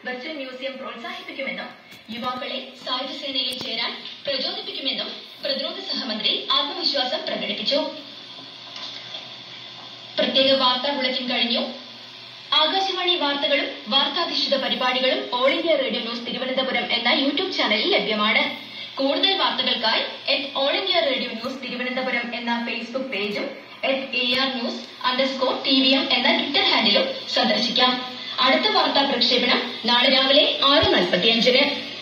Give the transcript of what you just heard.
virtual museum പ്രോത്സാഹിപ്പിക്കുമെന്നും യുവാക്കളെ സായുധ സേനയിൽ ചേരാൻ പ്രചോദിപ്പിക്കുമെന്നും പ്രതിരോധ സഹമന്ത്രി ആത്മവിശ്വാസം പ്രകടിപ്പിച്ചു പ്രത്യേക വാർത്താ ബുള്ളറ്റിൻ കഴിഞ്ഞു ആകാശവാണി വാർത്തകളും വാർത്താധിഷ്ഠിത പരിപാടികളും All India Radio News Thiruvananthapuram എന്ന യൂട്യൂബ് ചാനലിൽ ലഭ്യമാണ് കൂടുതൽ വാർത്തകൾക്കായി at All India Radio News Thiruvananthapuram എന്ന ഫേസ്ബുക്ക് പേജും at A R news underscore T V M എന്ന ട്വിറ്റർ ഹാൻഡിലും സന്ദർശിക്കാം അടുത്ത വാർത്താ പ്രക്ഷേപണം നാളെ രാവിലെ ആറ് നാൽപ്പത്തിയഞ്ചിന്